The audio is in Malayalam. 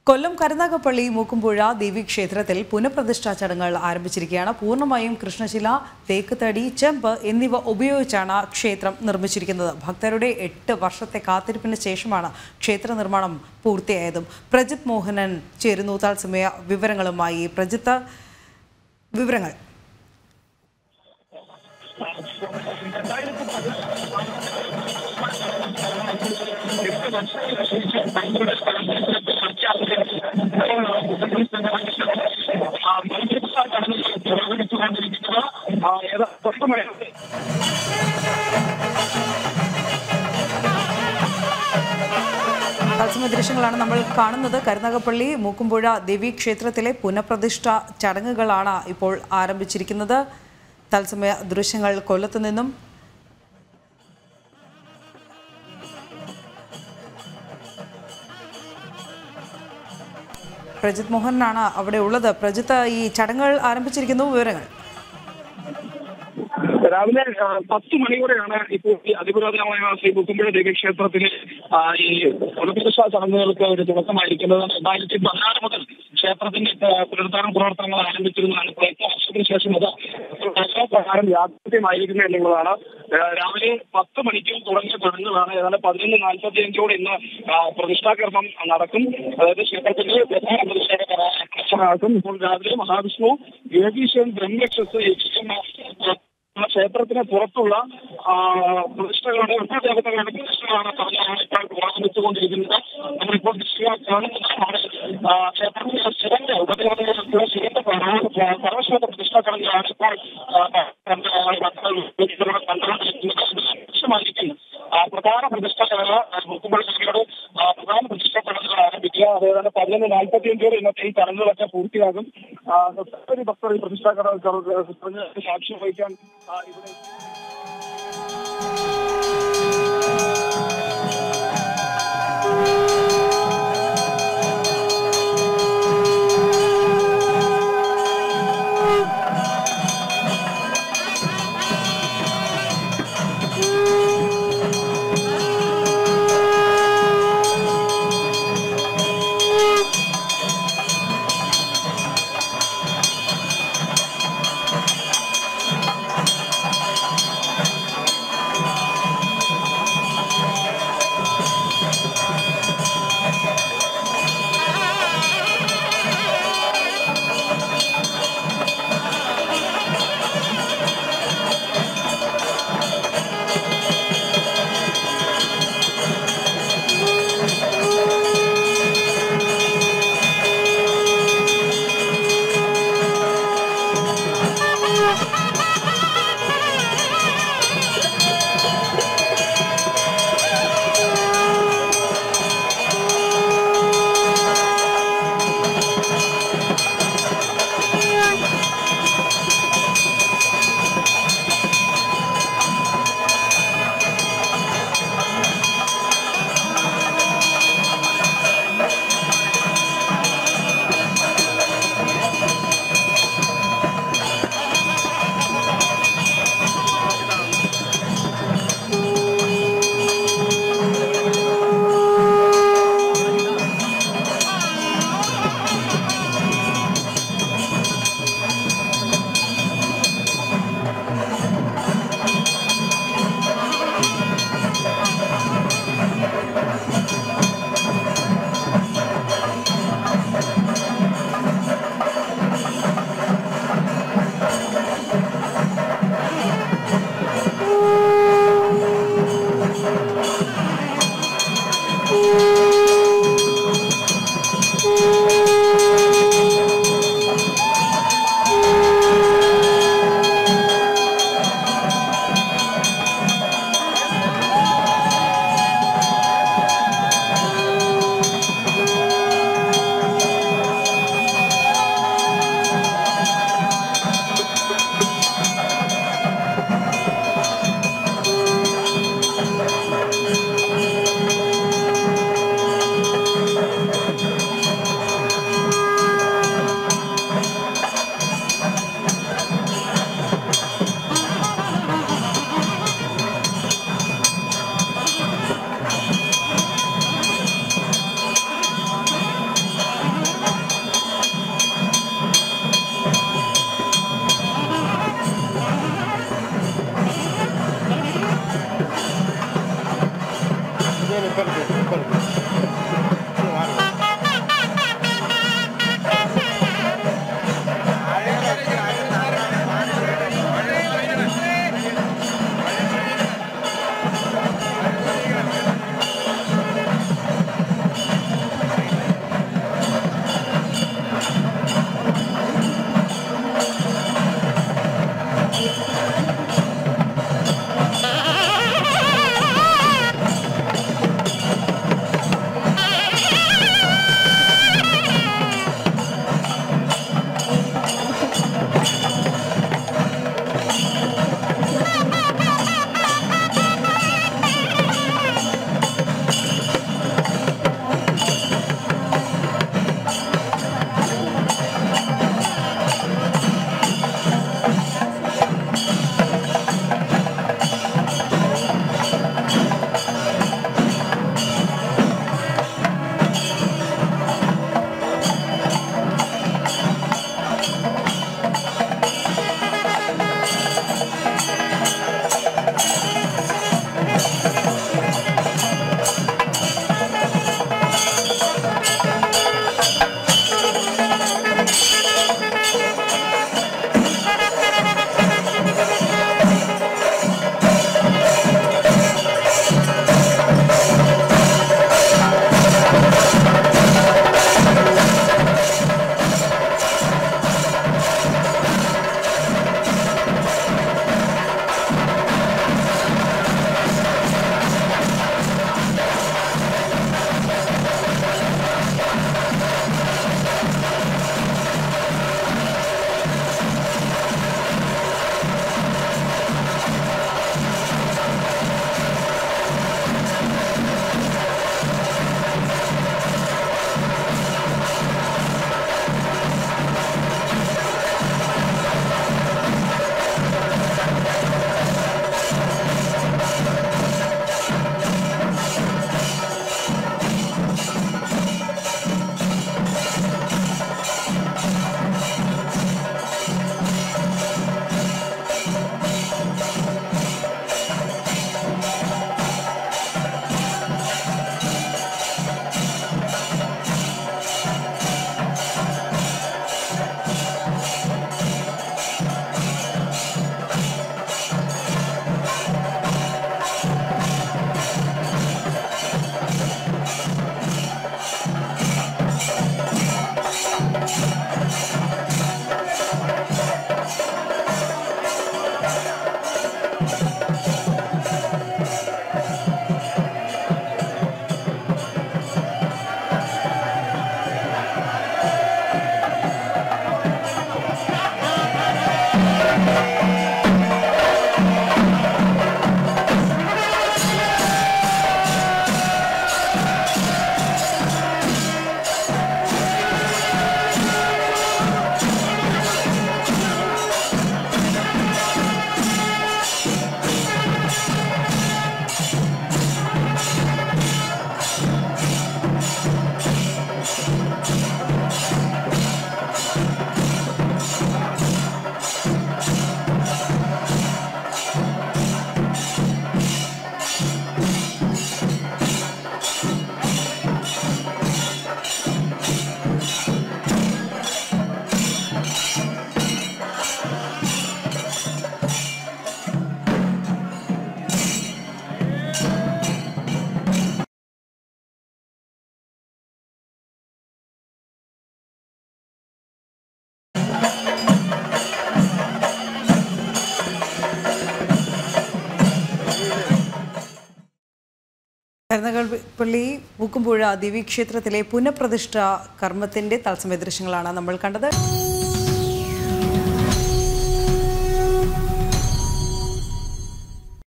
കൊല്ലം കരുനാഗപ്പള്ളി മൂക്കുംപുഴ ദേവീക്ഷേത്രത്തിൽ പുനഃപ്രതിഷ്ഠാ ചടങ്ങുകൾ ആരംഭിച്ചിരിക്കുകയാണ് പൂർണ്ണമായും കൃഷ്ണശില തേക്കുതടി ചെമ്പ് എന്നിവ ഉപയോഗിച്ചാണ് ക്ഷേത്രം നിർമ്മിച്ചിരിക്കുന്നത് ഭക്തരുടെ എട്ട് വർഷത്തെ കാത്തിരിപ്പിന് ശേഷമാണ് ക്ഷേത്ര നിർമ്മാണം പൂർത്തിയായതും പ്രജിത് മോഹനൻ ചേരുന്നു തത്സമയ വിവരങ്ങളുമായി പ്രജിത്ത് വിവരങ്ങൾ തത്സമയ ദൃശ്യങ്ങളാണ് നമ്മൾ കാണുന്നത് കരുനാഗപ്പള്ളി മൂക്കുംപുഴ ദേവീ ക്ഷേത്രത്തിലെ പുനഃപ്രതിഷ്ഠ ചടങ്ങുകളാണ് ഇപ്പോൾ ആരംഭിച്ചിരിക്കുന്നത് തത്സമയ ദൃശ്യങ്ങൾ കൊല്ലത്തു നിന്നും പ്രജിത് മോഹനാണ് അവിടെ ഉള്ളത് പ്രജിത്ത് ഈ ചടങ്ങുകൾ ആരംഭിച്ചിരിക്കുന്നു വിവരങ്ങൾ രാവിലെ ആ, പത്ത് മണിയോടെയാണ് ഇപ്പോൾ ഈ അതിപുരാതനമായ ശ്രീ മുക്കുമ്പഴ ദേവീക്ഷേത്രത്തിലെ ആ, ഈ പുനഃപ്രതിഷ്ഠാ ചടങ്ങുകൾക്ക് ഒരു തുടക്കമായിരിക്കുന്നത് രണ്ടായിരത്തി പതിനാറ് മുതൽ ക്ഷേത്രത്തിന്റെ ആ, പുനരുദ്ധാരണ പ്രവർത്തനങ്ങൾ ആരംഭിച്ചിരുന്നതാണ് ഇപ്പോൾ എട്ട് വർഷത്തിന് ശേഷം അത് പ്രകാരം യാഥാർത്ഥ്യമായിരിക്കുന്നു എന്നുള്ളതാണ് ആ, രാവിലെ പത്ത് മണിക്ക് തുടങ്ങിയ ചടങ്ങുകളാണ് ഏതാണ്ട് പതിനൊന്ന് നാൽപ്പത്തി അഞ്ചോടെ ഇന്ന് ആ, പ്രതിഷ്ഠാകർമ്മം നടക്കും അതായത് ക്ഷേത്രത്തിന്റെ പ്രധാന പ്രതിഷ്ഠാകർമ്മം ഇപ്പോൾ രാവിലെ മഹാവിഷ്ണു യോഗീശ്വരൻ ബ്രഹ്മക്ഷസ് യക്ഷിമാർ ആ ക്ഷേത്രത്തിന് പുറത്തുള്ള ആ, പ്രതിഷ്ഠകളുടെ ഉപദേവതകളുടെ പ്രതിഷ്ഠകളാണ് പറഞ്ഞാണ് ഇപ്പോൾ ആരംഭിച്ചുകൊണ്ടിരിക്കുന്നത് നമ്മളിപ്പോൾ ദൃശ്യ കാണുന്നതാണ് ആ, ക്ഷേത്രത്തിലെ ശിവന്റെ ഉപദേവതകളുടെ ശിവന്റെ പരമശിവന്റെ പ്രതിഷ്ഠ ചടങ്ങിലാണ് ഇപ്പോൾ ആ, നമ്മുടെ ഭക്തർ കണ്ടുകൊണ്ടിരിക്കുന്നത് ദൃശ്യമായിരിക്കും ആ, പ്രധാന പ്രതിഷ്ഠ ചടങ്ങ് മുക്കുമ്പള്ളിയുടെ പ്രധാന പ്രതിഷ്ഠ ചടങ്ങുകൾ ആരംഭിക്കുക അതായത് പതിനൊന്ന് നാൽപ്പത്തി അഞ്ചോടെ ഇന്നത്തെ ഈ ചടങ്ങുകളൊക്കെ പൂർത്തിയാകും ആ, ഒട്ടനവധി ഭക്തർ ഈ പ്രതിഷ്ഠ ചടങ്ങ് സാക്ഷ്യം വഹിക്കാൻ ആ, ഇവിടെ കരുനാഗപ്പള്ളി പൂക്കുമ്പുഴ ദേവീക്ഷേത്രത്തിലെ പുനഃപ്രതിഷ്ഠ കർമ്മത്തിന്റെ തത്സമയ ദൃശ്യങ്ങളാണ് നമ്മൾ കണ്ടത്